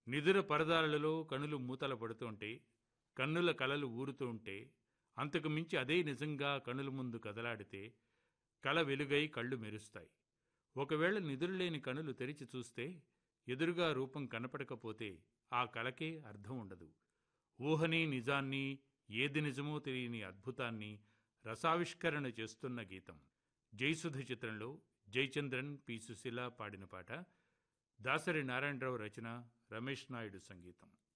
నిదుర పరదాలలో కనులు మూతల పడుతుంటే కన్నుల కలలు ఊరుతూ ఉంటే అంతకు మించి అదే నిజంగా కనుల ముందు కదలాడితే కళ వెలుగై కళ్ళు మెరుస్తాయి ఒకవేళ నిదురులేని కనులు తెరిచి చూస్తే ఎదురుగా రూపం కనపడకపోతే ఆ కళకే అర్థం ఉండదు ఊహని నిజాన్ని ఏది నిజమో తెలియని అద్భుతాన్ని రసావిష్కరణ చేస్తున్న గీతం జయసుధ చిత్రంలో జయచంద్రన్ పి సుశీల పాడిన పాట దాసరి నారాయణరావు రచన రమేష్ నాయుడు సంగీతం